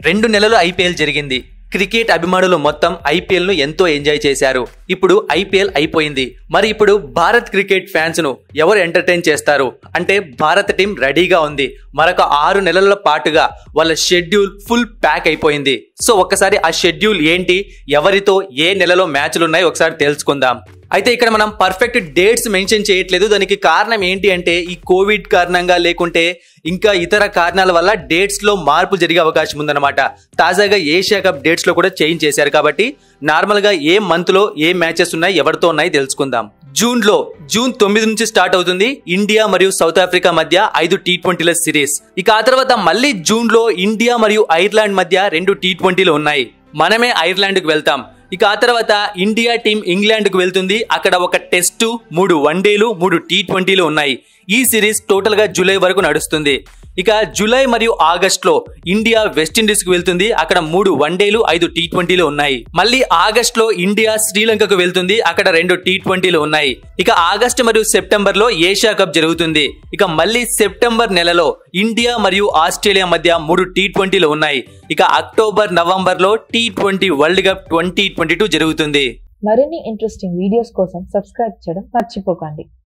రెండు నెలలు ఐపీఎల్ జరిగింది క్రికెట్ అభిమానులు మొత్తం ఐపీఎల్ ను ఎంతో ఎంజాయ్ చేశారు ఇప్పుడు ఐపీఎల్ అయిపోయింది మరి ఇప్పుడు భారత్ క్రికెట్ ఫ్యాన్స్ ను ఎవరు ఎంటర్టైన్ చేస్తారు అంటే భారత టీం రెడీగా ఉంది మరొక ఆరు నెలల పాటుగా వాళ్ళ షెడ్యూల్ ఫుల్ ప్యాక్ అయిపోయింది సో ఒక్కసారి ఆ షెడ్యూల్ ఏంటి ఎవరితో ఏ నెలలో మ్యాచ్లు ఉన్నాయి ఒకసారి తెలుసుకుందాం అయితే ఇక్కడ మనం పర్ఫెక్ట్ డేట్స్ మెన్షన్ చేయట్లేదు దానికి కారణం ఏంటి అంటే ఈ కోవిడ్ కారణంగా లేకుంటే ఇంకా ఇతర కారణాల వల్ల డేట్స్ లో మార్పు జరిగే అవకాశం ఉందన్నమాట తాజాగా ఏషియా కప్ డేట్స్ లో కూడా చేంజ్ చేశారు కాబట్టి నార్మల్ గా ఏ మంత్ లో ఏ మ్యాచెస్ ఉన్నాయి ఎవరితో ఉన్నాయి తెలుసుకుందాం జూన్ లో జూన్ తొమ్మిది నుంచి స్టార్ట్ అవుతుంది ఇండియా మరియు సౌత్ ఆఫ్రికా మధ్య ఐదు టీ ట్వంటీల సిరీస్ ఇక ఆ తర్వాత మళ్ళీ జూన్ లో ఇండియా మరియు ఐర్లాండ్ మధ్య రెండు టీ ట్వంటీలు ఉన్నాయి మనమే ఐర్లాండ్ కు వెళ్తాం ఇక ఆ తర్వాత ఇండియా టీం ఇంగ్లాండ్ కు వెళ్తుంది అక్కడ ఒక టెస్ట్ మూడు వన్డేలు మూడు టీ ట్వంటీలు ఉన్నాయి ఈ సిరీస్ టోటల్ గా జూలై వరకు నడుస్తుంది ఇక జూలై మరియు ఆగస్ట్ లో ఇండియా వెస్టిండీస్ కు వెళ్తుంది అక్కడ మూడు వన్డేలు ఐదు టీ ట్వంటీలు ఉన్నాయి మళ్ళీ ఆగస్ట్ లో ఇండియా శ్రీలంకకు వెళ్తుంది అక్కడ రెండు టీ ట్వంటీలు ఉన్నాయి ఇక ఆగస్ట్ మరియు సెప్టెంబర్ లో ఏషియా కప్ జరుగుతుంది ఇక మళ్ళీ సెప్టెంబర్ నెలలో ఇండియా మరియు ఆస్ట్రేలియా మధ్య మూడు టీ ట్వంటీలు ఉన్నాయి ఇక అక్టోబర్ నవంబర్ లో T twenty world cup twenty twenty two జరుగుతుంది మరిన్ని ఇంట్రెస్టింగ్ వీడియోస్ కోసం సబ్స్క్రైబ్ చేయడం మర్చిపోకండి